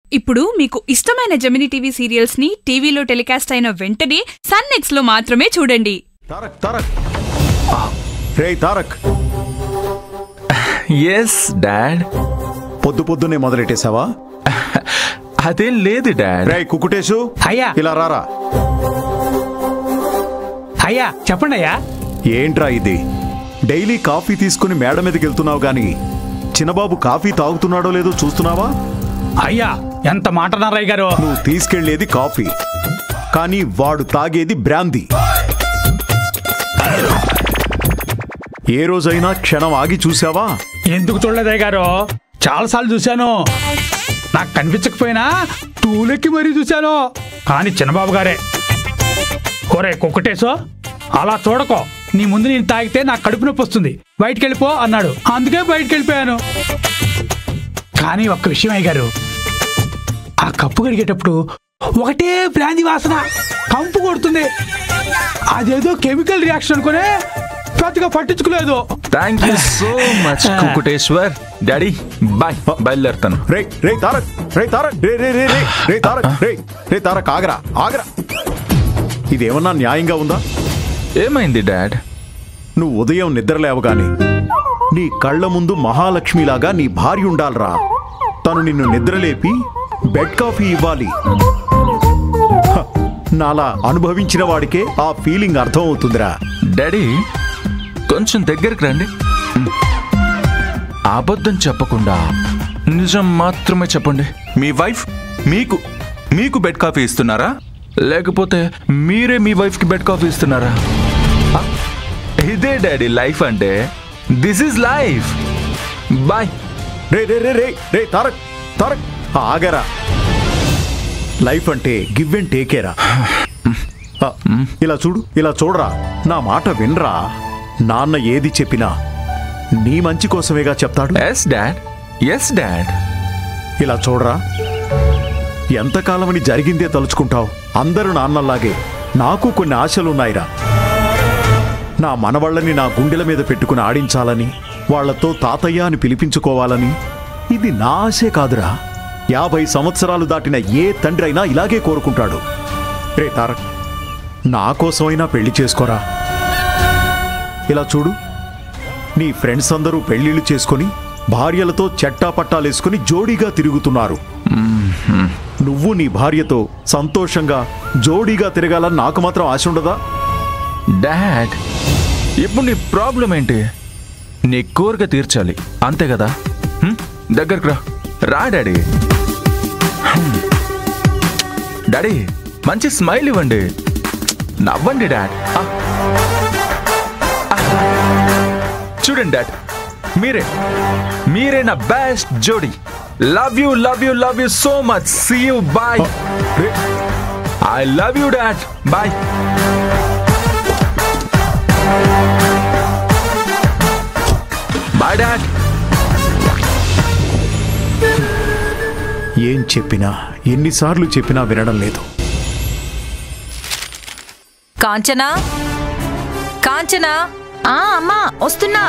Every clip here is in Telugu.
ఇప్పుడు మీకు ఇష్టమైన జమిని టీవీ సీరియల్స్ ని టీవీలో టెలికాస్ట్ అయిన వెంటనే సన్ నెక్స్ట్ లో మాత్రమే చూడండి తారక్ తారక్ రే తారక్ ఎస్ డాడ్ పొద్దు పొద్దునే మొదలెట్టేశావా అదేం లేదు డాడ్ రే కుకుటేశు అయ్యా ఇలా రారా అయ్యా చెప్పండి అయ్యా ఏంట్రా ఇది డైలీ కాఫీ తీసుకుని మేడ మీదకి వెళ్తున్నావు గాని చిన్నబాబు కాఫీ తాగుతున్నాడో లేదో చూస్తున్నావా అయ్యా ఎంత మాట నారయ్య గారు నువ్వు తీసుకెళ్లేది కాఫీ కానీ వాడు తాగేది బ్రాందీ ఏ రోజైనా క్షణం ఆగి చూసావా ఎందుకు చూడలేదయ్య గారు చాలా సార్లు చూశాను నాకు కనిపించకపోయినా టూలెక్కి మరీ చూశాను కానీ చిన్నబాబు గారే ఒరే కుక్కటేసో అలా చూడకో నీ ముందు నేను తాగితే నాకు కడుపు నొప్పి వస్తుంది బయటికి వెళ్ళిపో అన్నాడు అందుకే బయటికి వెళ్ళిపోయాను కానీ ఒక్క విషయం అయ్య గారు ఆ కప్పు కడిగేటప్పుడు ఒకటే బ్రాంది వాసన కంపు కొడుతుంది అదేదో కెమికల్ రియాక్షన్ అనుకునే పెద్దగా పట్టించుకోలేదు థ్యాంక్ యూ సో మచ్ కుకుటేశ్వర్ డాడీ బాయ్ బయలుదేరుతాను రే రే తారక్ రే తారక్ రే రే రే రే రే తారక్ రే రే తారక్ ఆగరా ఆగరా ఇదేమన్నా న్యాయంగా ఉందా ఏమైంది డాడ్ నువ్వు ఉదయం నిద్ర లేవగానే నీ కళ్ళ ముందు మహాలక్ష్మిలాగా నీ భార్య ఉండాలరా తను నిన్ను నిద్రలేపి బెడ్ కాఫీ ఇవ్వాలి హ, నాలా అనుభవించిన వాడికే ఆ ఫీలింగ్ అర్థం అవుతుందిరా డాడీ కొంచెం దగ్గరికి రండి అబద్ధం చెప్పకుండా నిజం మాత్రమే చెప్పండి మీ వైఫ్ మీకు మీకు బెడ్ కాఫీ ఇస్తున్నారా లేకపోతే మీరే మీ వైఫ్కి బెడ్ కాఫీ ఇస్తున్నారా ఆ, ఇదే డాడీ లైఫ్ అంటే దిస్ ఈజ్ లైఫ్ బాయ్ రే రే రే రే రే తారక్ తారక్ ఆగరా లైఫ్ అంటే గివ్ అండ్ టేకేరా ఆ, ఇలా చూడు ఇలా చూడరా నా మాట వినరా నాన్న ఏది చెప్పినా నీ మంచి కోసమేగా చెప్తాడు ఎస్ డాడ్ ఎస్ డాడ్ ఇలా చూడరా ఎంతకాలమని జరిగిందే తలుచుకుంటావు అందరూ నాన్నలాగే నాకు కొన్ని ఆశలున్నాయిరా నా మనవళ్ళని నా గుండెల మీద పెట్టుకుని ఆడించాలని వాళ్లతో తాతయ్య అని పిలిపించుకోవాలని ఇది నా ఆశే కాదురా యాభై సంవత్సరాలు దాటిన ఏ తండ్రి అయినా ఇలాగే కోరుకుంటాడు రే తారక్ నా కోసమైనా పెళ్లి చేసుకోరా ఇలా చూడు నీ ఫ్రెండ్స్ అందరూ పెళ్లిళ్ళు చేసుకొని భార్యలతో చెట్టా పట్టాలేసుకుని జోడీగా తిరుగుతున్నారు నువ్వు నీ భార్యతో సంతోషంగా జోడీగా తిరగాలని నాకు మాత్రం ఆశ ఉండదా డాడ్ ఇప్పుడు నీ ప్రాబ్లం ఏంటి నీ కోరిక తీర్చాలి అంతే కదా హ్మ్? దగ్గరకు రా రా డాడీ హ్మ్. డాడీ మంచి స్మైల్ ఇవ్వండి నవ్వండి డాడ్ ఆ. ఆ. చూడండి డాడ్ మీరే మీరే నా బెస్ట్ జోడీ love you love you love you so much see you bye రే, I love you dad bye bye dad ఏం చెప్పినా ఎన్నిసార్లు చెప్పినా వినడం లేదు కాంచనా కాంచనా ఆ అమ్మా వస్తున్నా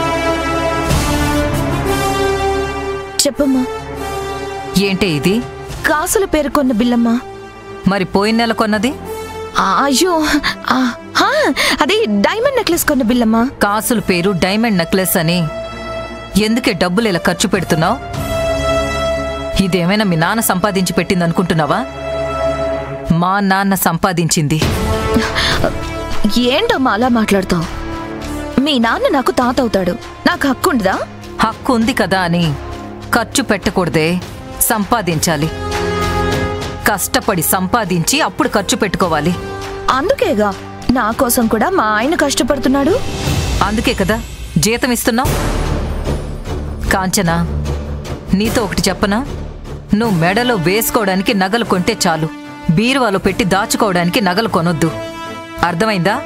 చెప్పమ్మా ఏంటి ఇది కాసుల పేరు కొన్న బిల్లమ్మా మరి పోయిన నెల కొన్నది ఆ, అయ్యో ఆ, హా, అది డైమండ్ నెక్లెస్ కొన్న బిల్లమ్మా కాసుల పేరు డైమండ్ నెక్లెస్ అని ఎందుకే డబ్బులు ఇలా ఖర్చు పెడుతున్నావు ఇదేమైనా మీ నాన్న సంపాదించి పెట్టింది అనుకుంటున్నావా మా నాన్న సంపాదించింది ఏంటమ్మా అలా మాట్లాడతావు మీ నాన్న నాకు తాత అవుతాడు నాకు హక్కు ఉండదా హక్కు ఉంది కదా అని ఖర్చు పెట్టకూడదే సంపాదించాలి కష్టపడి సంపాదించి అప్పుడు ఖర్చు పెట్టుకోవాలి అందుకేగా నా కోసం కూడా మా ఆయన కష్టపడుతున్నాడు అందుకే కదా జీతం ఇస్తున్నావు కాంచనా నీతో ఒకటి చెప్పనా నువ్వు మెడలో వేసుకోవడానికి నగలు కొంటే చాలు బీరువాలో పెట్టి దాచుకోవడానికి నగలు కొనొద్దు అర్థమైందా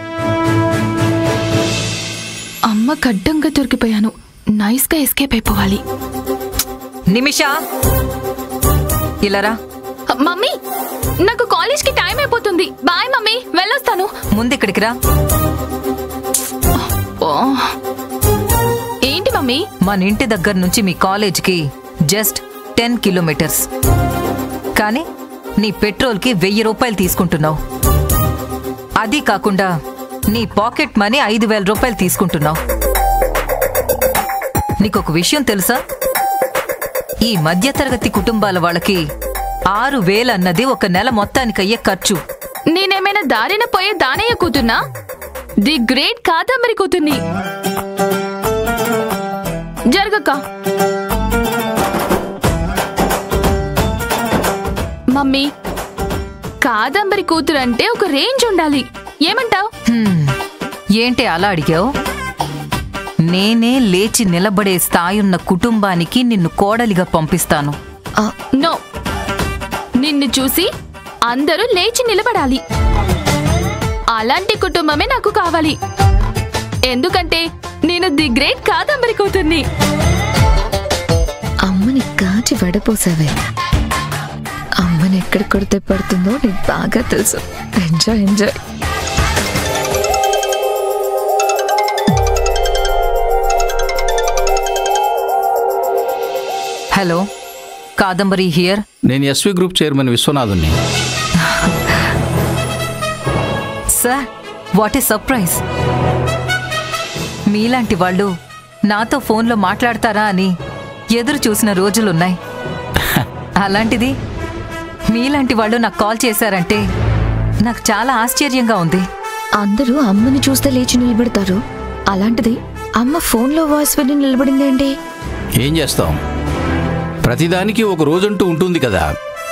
అమ్మ గడ్డంగా దొరికిపోయాను నైస్గా ఎస్కేప్ అయిపోవాలి నిమిషా ఇలారా మమ్మీ నాకు కాలేజ్కి టైం అయిపోతుంది బాయ్ మమ్మీ వెళ్ళొస్తాను ముందిక్కడికి రా ఓ. ఏంటి మమ్మీ మన ఇంటి దగ్గర నుంచి మీ కాలేజ్కి జస్ట్ టెన్ కిలోమీటర్స్ కానీ నీ పెట్రోల్కి వెయ్యి రూపాయలు తీసుకుంటున్నావు అది కాకుండా నీ పాకెట్ మనీ ఐదు వేల రూపాయలు తీసుకుంటున్నావు నీకొక విషయం తెలుసా ఈ మధ్యతరగతి కుటుంబాల వాళ్ళకి ఆరు వేలన్నది ఒక నెల మొత్తానికయ్యే ఖర్చు నేనేమైనా దారిన పోయే దానయ్య కూతున్నా ది గ్రేట్ కాదంబరి కూతుర్ని జరగక్క మమ్మీ కాదంబరి కూతురు అంటే ఒక రేంజ్ ఉండాలి ఏమంటావ్ హ్మ్, ఏంటి అలా అడిగావు నేనే లేచి నిలబడే స్థాయున్న కుటుంబానికి నిన్ను కోడలిగా పంపిస్తాను నో నిన్ను చూసి అందరూ లేచి నిలబడాలి అలాంటి కుటుంబమే నాకు కావాలి ఎందుకంటే నేను ది గ్రేట్ కాదంబరి కూతుర్ని అమ్మని కాచి వడపోసావే అమ్మని ఎక్కడ కొడితే పడుతుందో నీకు బాగా తెలుసు enjoy enjoy hello Kadambari here నేను ఎస్వి గ్రూప్ చైర్మన్ విశ్వనాథుని సార్ వాట్ ఏ సర్ప్రైజ్ మీలాంటి వాళ్ళు నాతో ఫోన్లో మాట్లాడతారా అని ఎదురు చూసిన రోజులున్నాయి అలాంటిది మీలాంటి వాళ్ళు నాకు కాల్ చేశారంటే నాకు చాలా ఆశ్చర్యంగా ఉంది అందరూ అమ్మని చూస్తే లేచి నిలబడతారు అలాంటిది అమ్మ ఫోన్లో వాయిస్ విని నిలబడిందేంటి ఏం చేస్తాం ప్రతిదానికి ఒక రోజంటూ ఉంటుంది కదా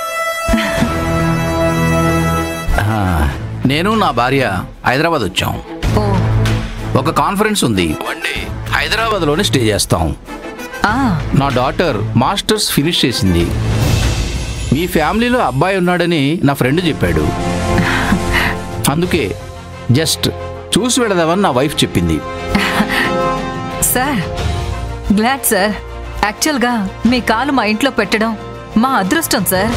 ఆ, నేను నా భార్య హైదరాబాద్ వచ్చాం ఓ ఒక కాన్ఫరెన్స్ ఉంది వన్ డే హైదరాబాద్లోనే స్టే చేస్తాం ఆ నా డాటర్ మాస్టర్స్ ఫినిష్ చేసింది మీ ఫ్యామిలీలో అబ్బాయి ఉన్నాడని నా ఫ్రెండ్ చెప్పాడు అందుకే జస్ట్ చూసి వెళదామని నా వైఫ్ చెప్పింది సార్ గ్లాడ్ సార్ యాక్చువల్గా మీ కాలు మా ఇంట్లో పెట్టడం మా అదృష్టం సార్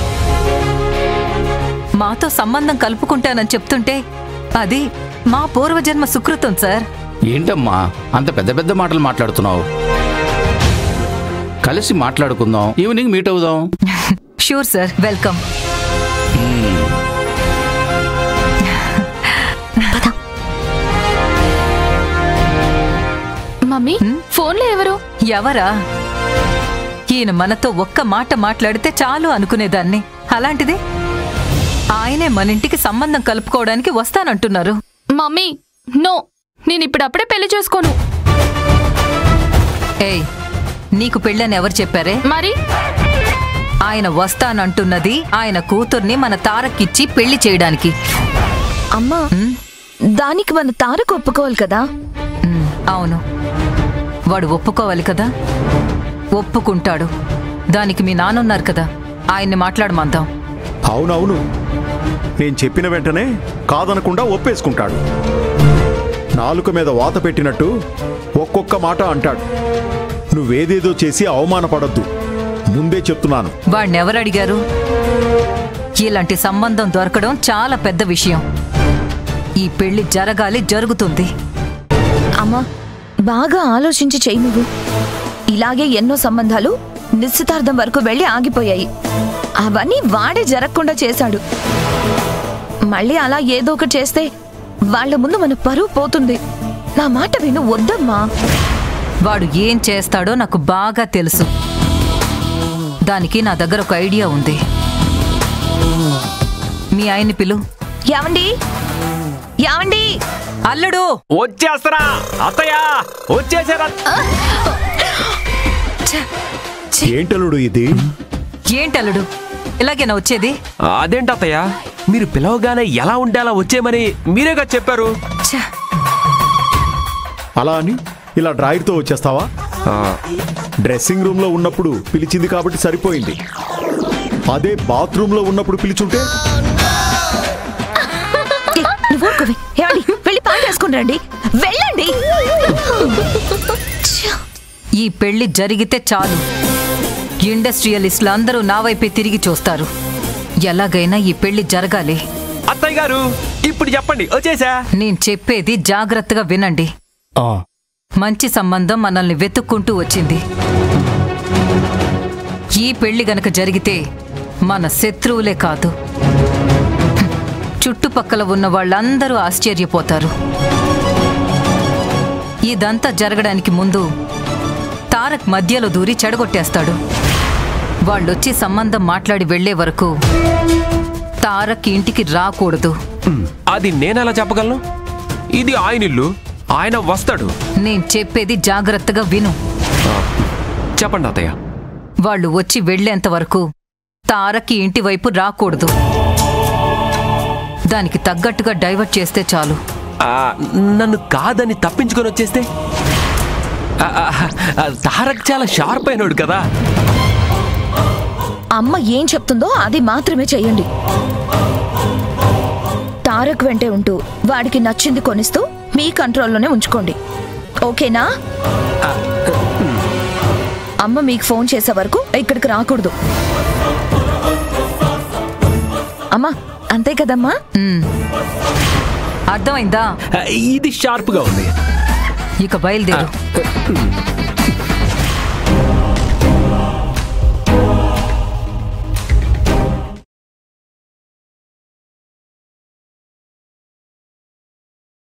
మాతో సంబంధం కలుపుకుంటానని చెప్తుంటే అది మా పూర్వజన్మ సుకృతం సార్ ఏంటమ్మా అంత పెద్ద పెద్ద మాటలు మాట్లాడుతున్నావు కలిసి మాట్లాడుకుందాం ఈవినింగ్ మీట్ అవుదాం షూర్ సార్ వెల్కమ్ మమ్మీ ఫోన్లో ఎవరు ఎవరా ఈయన మనతో ఒక్క మాట మాట్లాడితే చాలు అనుకునేదాన్ని అలాంటిది ఆయనే మన ఇంటికి సంబంధం కలుపుకోవడానికి వస్తానంటున్నారు మమ్మీ నో నేను ఇప్పుడప్పుడే పెళ్లి చేసుకోను ఏయ్ నీకు పెళ్ళని ఎవరు చెప్పారే మరి ఆయన వస్తానంటున్నది ఆయన కూతుర్ని మన తారకిచ్చి పెళ్లి చేయడానికి అమ్మా దానికి మన తారకు ఒప్పుకోవాలి కదా ఉమ్, అవును వాడు ఒప్పుకోవాలి కదా ఒప్పుకుంటాడు దానికి మీ నాన్నున్నారు కదా ఆయన్ని మాట్లాడమందాం అవునవును నేను చెప్పిన వెంటనే కాదనకుండా ఒప్పేసుకుంటాడు నాలుక మీద వాత పెట్టినట్టు ఒక్కొక్క మాట అంటాడు నువ్వేదేదో చేసి అవమానపడద్దు ముందే చెప్తున్నాను వాడినెవరు అడిగారు ఇలాంటి సంబంధం దొరకడం చాలా పెద్ద విషయం ఈ పెళ్లి జరగాలి జరుగుతుంది అమ్మా బాగా ఆలోచించి చెయ్యి నువ్వు ఇలాగే ఎన్నో సంబంధాలు నిశ్చితార్థం వరకు వెళ్ళి ఆగిపోయాయి అవన్నీ వాడే జరగకుండా చేశాడు మళ్ళీ అలా ఏదో ఒకటి చేస్తే వాళ్ళ ముందు మన పరువు పోతుంది నా మాట విను వద్దమ్మా వాడు ఏం చేస్తాడో నాకు బాగా తెలుసు దానికి నా దగ్గర ఒక ఐడియా ఉంది మీ ఆయన్ని పిలు యావండి యావండి అల్లుడు వచ్చేస్తారా అత్తయ్య వచ్చేసారా ఏంటలుడు ఇది ఏంటల్లుడు ఇలాగేనా వచ్చేది అదేంటి అత్తయ్య మీరు పిలవగానే ఎలా ఉండాలో వచ్చేయమని మీరేగా చెప్పారు ఛ, అలా అని ఇలా డ్రాయర్తో వచ్చేస్తావా ఆ, డ్రెస్సింగ్ రూమ్ లో ఉన్నప్పుడు పిలిచింది కాబట్టి సరిపోయింది అదే బాత్రూమ్ లో ఉన్నప్పుడు పిలిచుంటే నువ్వు ఊరుకోవే. ఏమండి వెళ్ళి పాలు వేసుకుని రండి వెళ్ళండి ఈ పెళ్లి జరిగితే చాలు ఇండస్ట్రియలిస్టులు అందరూ నా వైపే తిరిగి చూస్తారు ఎలాగైనా ఈ పెళ్లి జరగాలి అత్తయ్య గారు ఇప్పుడు చెప్పండి వచ్చేసా నేను చెప్పేది జాగ్రత్తగా వినండి మంచి సంబంధం మనల్ని వెతుక్కుంటూ వచ్చింది ఈ పెళ్లి గనక జరిగితే మన శత్రువులే కాదు చుట్టుపక్కల ఉన్న వాళ్ళందరూ ఆశ్చర్యపోతారు ఇదంతా జరగడానికి ముందు తారక్ మధ్యలో దూరి చెడగొట్టేస్తాడు వాళ్ళొచ్చి సంబంధం మాట్లాడి వెళ్లే వరకు తారక్ ఇంటికి రాకూడదు అది నేనెలా చెప్పగలను ఇది ఆయన ఇల్లు ఆయన వస్తాడు నేను చెప్పేది జాగ్రత్తగా విను చెప్పండి అత్తయ్య వాళ్ళు వచ్చి వెళ్లేంత వరకు తారకి ఇంటి వైపు రాకూడదు దానికి తగ్గట్టుగా డైవర్ట్ చేస్తే చాలు ఆ, నన్ను కాదని తప్పించుకొని వచ్చేస్తే ఆ, ఆ, ఆ, తారక్ చాలా షార్ప్ అయినాడు కదా అమ్మ ఏం చెప్తుందో అది మాత్రమే చెయ్యండి తారక్ వెంటే ఉంటూ వాడికి నచ్చింది కొనిస్తూ మీ కంట్రోల్లోనే ఉంచుకోండి ఓకేనా అమ్మ మీకు ఫోన్ చేసే వరకు ఇక్కడికి రాకూడదు అమ్మా అంతే కదమ్మా ఉమ్. అర్థమైందా ఆ, ఇది షార్ప్గా ఉంది ఇక బయలుదేరు